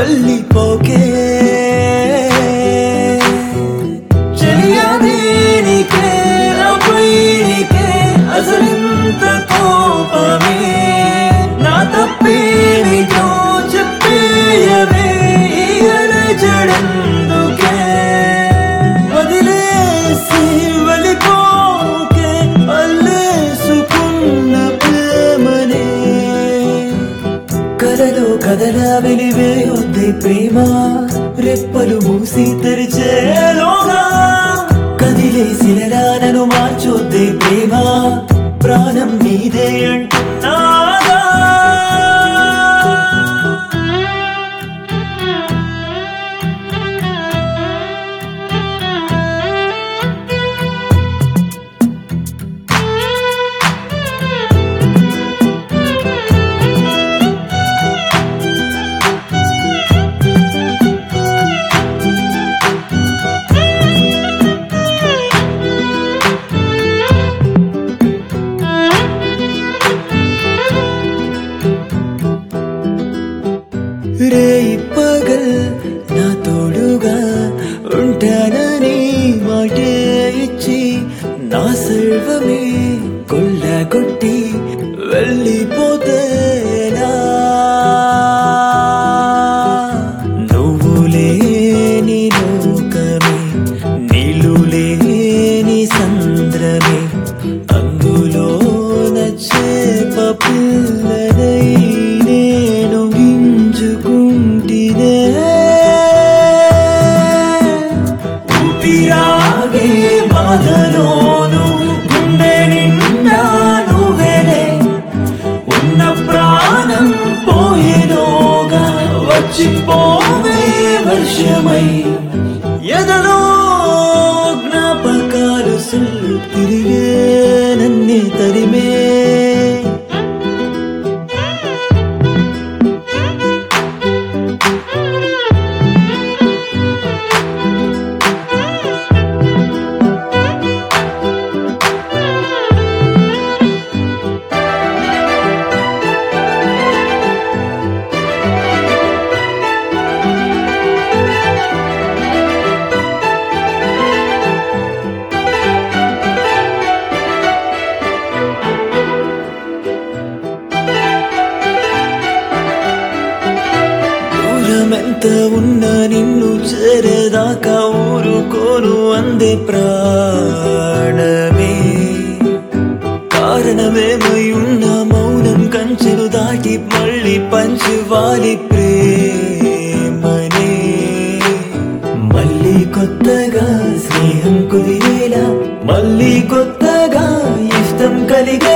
వెళ్ళిపోకే చెలియా దేనికే నాపై నీకే అసలింత కోపమే నా తప్పేమిటో చెప్పేయవే ఈ అలజడందుకే వదిలేసి వెళ్ళిపోకే అల్లేసుకున్న ప్రేమనే కలలో కదలా వెలివే వద్దే ప్రేమ రెప్పలు మూసి తెరిచేలోగా కదిలే శిలరాలను మార్చొద్దే ప్రేమ ప్రాణం నీదే అంటున్నాగా రే పగల్ నా తోడుగా ఉంటానని మాటే ఇచ్చి నా సర్వమే కొల్లగొట్టి వెళ్ళిపోతేనా నువ్వు లేని లోకమే నీళ్ళు లేని సంద్రమే అందులో చేప పిల్లనై నేను గింజుకుంటినే ఊపిరాగే బాధలోను గుండె నిండా నువ్వేలే ఉన్న ప్రాణం పోయేలోగా వచ్చిపోవే వర్షమై ఎదలో జ్ఞాపకాలు సుల్లు తిరిగే నన్నే తరిమే దూరమెంత ఉన్నా నిన్ను చేరేదాకా ఊరుకోను అందే ప్రాణమే కారణమేమై ఉన్న మౌనం కంచెలు దాటి మళ్ళీ పంచువాలి ప్రేమనే మళ్ళీ కొత్తగా స్నేహం కుదిరేలా మళ్ళీ కొత్తగా ఇష్టం కలిగే